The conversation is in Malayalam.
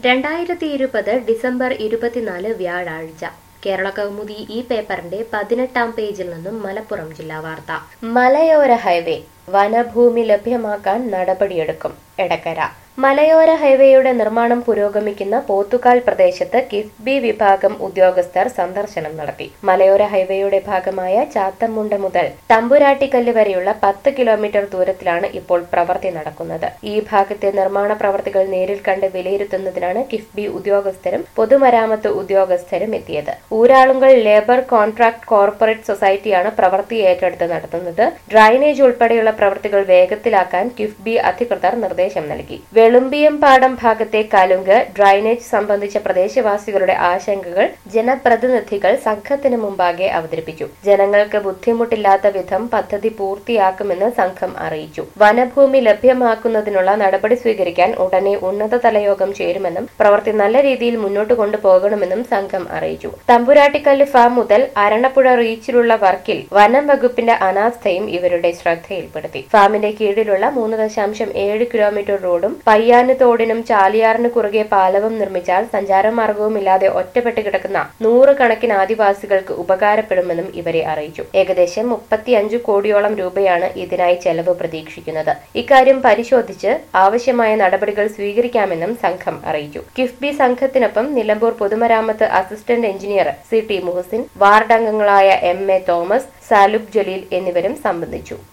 രണ്ടായിരത്തി ഇരുപത് ഡിസംബർ ഇരുപത്തിനാല് വ്യാഴാഴ്ച കേരള കൗമുദി ഈ പേപ്പറിന്റെ പതിനെട്ടാം പേജിൽ നിന്നും മലപ്പുറം ജില്ലാ വാർത്ത മലയോര ഹൈവേ വനഭൂമി ലഭ്യമാക്കാൻ നടപടിയെടുക്കും എടക്കര മലയോര ഹൈവേയുടെ നിർമ്മാണം പുരോഗമിക്കുന്ന പോത്തുകാൽ പ്രദേശത്ത് കിഫ്ബി വിഭാഗം ഉദ്യോഗസ്ഥർ സന്ദർശനം നടത്തി മലയോര ഹൈവേയുടെ ഭാഗമായ ചാത്തമുണ്ട മുതൽ തമ്പുരാട്ടിക്കല്ല് വരെയുള്ള പത്ത് കിലോമീറ്റർ ദൂരത്തിലാണ് ഇപ്പോൾ പ്രവൃത്തി നടക്കുന്നത് ഈ ഭാഗത്തെ നിർമ്മാണ പ്രവർത്തികൾ നേരിൽ കണ്ട് വിലയിരുത്തുന്നതിനാണ് കിഫ്ബി ഉദ്യോഗസ്ഥരും പൊതുമരാമത്ത് ഉദ്യോഗസ്ഥരും എത്തിയത് ഊരാളുങ്കൽ ലേബർ കോൺട്രാക്ട് കോർപ്പറേറ്റ് സൊസൈറ്റിയാണ് പ്രവൃത്തി ഏറ്റെടുത്ത് നടത്തുന്നത് ഡ്രൈനേജ് ഉൾപ്പെടെയുള്ള പ്രവൃത്തികൾ വേഗത്തിലാക്കാൻ കിഫ്ബി അധികൃതർ നിർദ്ദേശം നൽകി വെളുമ്പിയംപാടം ഭാഗത്തെ കലുങ്ക് ഡ്രൈനേജ് സംബന്ധിച്ച പ്രദേശവാസികളുടെ ആശങ്കകൾ ജനപ്രതിനിധികൾ സംഘത്തിന് മുമ്പാകെ അവതരിപ്പിച്ചു ജനങ്ങൾക്ക് ബുദ്ധിമുട്ടില്ലാത്ത വിധം പദ്ധതി പൂർത്തിയാക്കുമെന്ന് സംഘം അറിയിച്ചു വനഭൂമി ലഭ്യമാക്കുന്നതിനുള്ള നടപടി സ്വീകരിക്കാൻ ഉടനെ ഉന്നതതല യോഗം ചേരുമെന്നും പ്രവൃത്തി നല്ല രീതിയിൽ മുന്നോട്ട് കൊണ്ടുപോകണമെന്നും സംഘം അറിയിച്ചു തമ്പുരാട്ടിക്കല്ല് ഫാം മുതൽ അരണപ്പുഴ റീച്ചിലുള്ള വർക്കിൽ വനം വകുപ്പിന്റെ അനാസ്ഥയും ഇവരുടെ ശ്രദ്ധയിൽപ്പെടുത്തി ഫാമിന്റെ കീഴിലുള്ള മൂന്ന് ദശാംശം ഏഴ് കിലോമീറ്റർ റോഡും പയ്യാന് തോടിനും ചാലിയാറിന് കുറുകെ പാലവും നിർമ്മിച്ചാൽ സഞ്ചാരമാർഗവുമില്ലാതെ ഒറ്റപ്പെട്ട് കിടക്കുന്ന നൂറുകണക്കിന് ആദിവാസികൾക്ക് ഉപകാരപ്പെടുമെന്നും ഇവരെ അറിയിച്ചു ഏകദേശം മുപ്പത്തിയഞ്ചു കോടിയോളം രൂപയാണ് ഇതിനായി ചെലവ് പ്രതീക്ഷിക്കുന്നത് ഇക്കാര്യം പരിശോധിച്ച് ആവശ്യമായ നടപടികൾ സ്വീകരിക്കാമെന്നും സംഘം അറിയിച്ചു കിഫ്ബി സംഘത്തിനൊപ്പം നിലമ്പൂർ പൊതുമരാമത്ത് assistant engineer C T Muhasin ward അംഗങ്ങളായ എം എ തോമസ് സാലുബ് ജലീൽ എന്നിവരും സംബന്ധിച്ചു